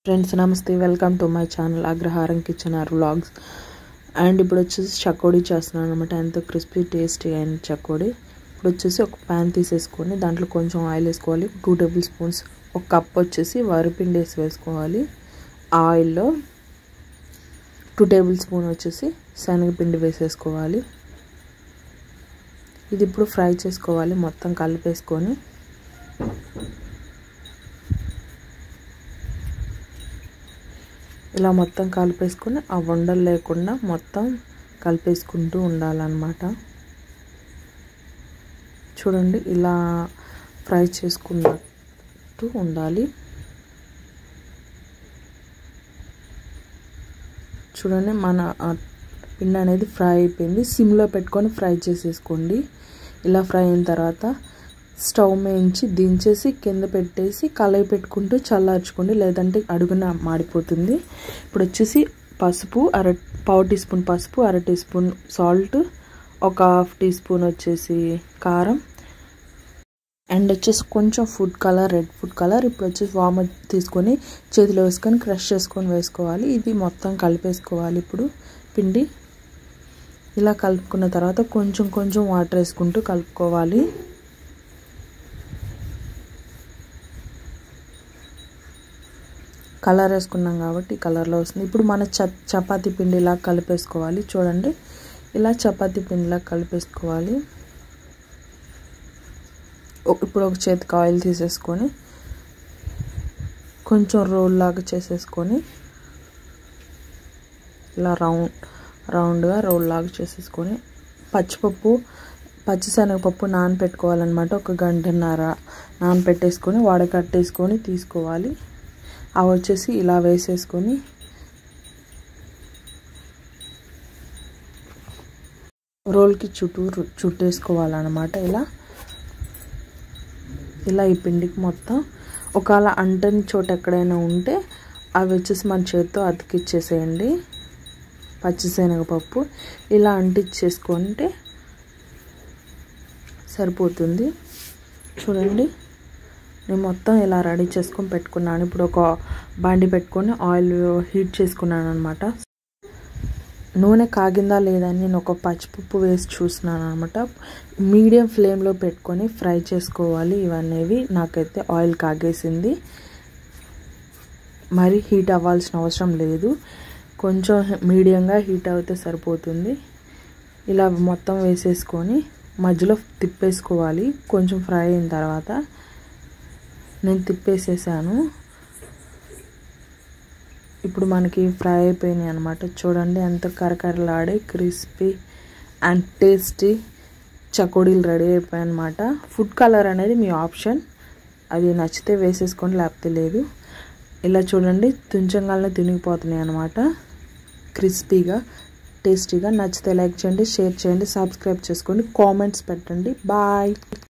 friends నమస్తే welcome to my channel Agraharam kitchen or vlogs and ఇప్పుడు వచ్చేసి చకోడీ చేస్తున్నాను అనమాట ఎంతో క్రిస్పీ టేస్టీ అయిన చకోడీ ఇప్పుడు వచ్చేసి ఒక ప్యాన్ తీసేసుకొని దాంట్లో కొంచెం ఆయిల్ వేసుకోవాలి టూ టేబుల్ స్పూన్స్ ఒక కప్ వచ్చేసి వరిపిండి వేసి వేసుకోవాలి ఆయిల్లో టూ టేబుల్ స్పూన్ వచ్చేసి శనగపిండి వేసేసుకోవాలి ఇది ఇప్పుడు ఫ్రై చేసుకోవాలి మొత్తం కలిపేసుకొని ఇలా మొత్తం కలిపేసుకొని ఆ వండలు లేకుండా మొత్తం కలిపేసుకుంటూ ఉండాలన్నమాట చూడండి ఇలా ఫ్రై చేసుకున్నట్టు ఉండాలి చూడండి మన పిండి అనేది ఫ్రై అయిపోయింది సిమ్లో పెట్టుకొని ఫ్రై చేసేసుకోండి ఇలా ఫ్రై అయిన తర్వాత స్టవ్ మేయించి దించేసి కింద పెట్టేసి కలయి పెట్టుకుంటూ చల్లార్చుకోండి లేదంటే అడుగున మాడిపోతుంది ఇప్పుడు వచ్చేసి పసుపు అర పావు టీ స్పూన్ పసుపు అర టీ స్పూన్ సాల్ట్ ఒక హాఫ్ టీ స్పూన్ వచ్చేసి కారం అండ్ వచ్చేసి కొంచెం food colour red food colour ఇప్పుడు వచ్చేసి వామ్ తీసుకొని చేతిలో వేసుకొని క్రష్ చేసుకొని వేసుకోవాలి ఇది మొత్తం కలిపేసుకోవాలి ఇప్పుడు పిండి ఇలా కలుపుకున్న తర్వాత కొంచెం కొంచెం వాటర్ వేసుకుంటూ కలుపుకోవాలి కలర్ వేసుకున్నాం కాబట్టి కలర్లో వస్తుంది ఇప్పుడు మన చ చపాతీ పిండిలా కలిపేసుకోవాలి చూడండి ఇలా చపాతీ పిండిలా కలిపేసుకోవాలి ఇప్పుడు ఒక చేతికి ఆయిల్ తీసేసుకొని కొంచెం రోల్ లాగా చేసేసుకొని ఇలా రౌండ్ రౌండ్గా రోల్ లాగా చేసేసుకొని పచ్చిపప్పు పచ్చిశనగపప్పు నానపెట్టుకోవాలన్నమాట ఒక గంటన్నర నానపెట్టేసుకొని వడకట్టేసుకొని తీసుకోవాలి అవి వచ్చేసి ఇలా వేసేసుకొని రోల్కి చుట్టూ చుట్టేసుకోవాలన్నమాట ఇలా ఇలా ఈ పిండికి మొత్తం ఒకవేళ అంటని చోట ఎక్కడైనా ఉంటే అవి వచ్చేసి మన చేతితో అతికిచ్చేసేయండి పచ్చిశనగపప్పు ఇలా అంటించేసుకుంటే సరిపోతుంది చూడండి నేను మొత్తం ఇలా రెడీ చేసుకొని పెట్టుకున్నాను ఇప్పుడు ఒక బండి పెట్టుకొని ఆయిల్ హీట్ చేసుకున్నాను అనమాట నూనె కాగిందా లేదా అని నేను ఒక పచ్చిపప్పు వేసి చూస్తున్నాను అనమాట మీడియం ఫ్లేమ్లో పెట్టుకొని ఫ్రై చేసుకోవాలి ఇవన్నీ నాకైతే ఆయిల్ కాగేసింది మరి హీట్ అవ్వాల్సిన అవసరం లేదు కొంచెం మీడియంగా హీట్ అయితే సరిపోతుంది ఇలా మొత్తం వేసేసుకొని మధ్యలో తిప్పేసుకోవాలి కొంచెం ఫ్రై అయిన తర్వాత నేను తిప్పేసేసాను ఇప్పుడు మనకి ఫ్రై అయిపోయినాయి అనమాట చూడండి ఎంత కరకరలాడే క్రిస్పీ అండ్ టేస్టీ చకోడీలు రెడీ అయిపోయాయి అనమాట ఫుడ్ కలర్ అనేది మీ ఆప్షన్ అది నచ్చితే వేసేసుకోండి లేకపోతే లేదు ఇలా చూడండి తుంచంగానే తినిగిపోతున్నాయి అనమాట క్రిస్పీగా టేస్టీగా నచ్చితే లైక్ చేయండి షేర్ చేయండి సబ్స్క్రైబ్ చేసుకోండి కామెంట్స్ పెట్టండి బాయ్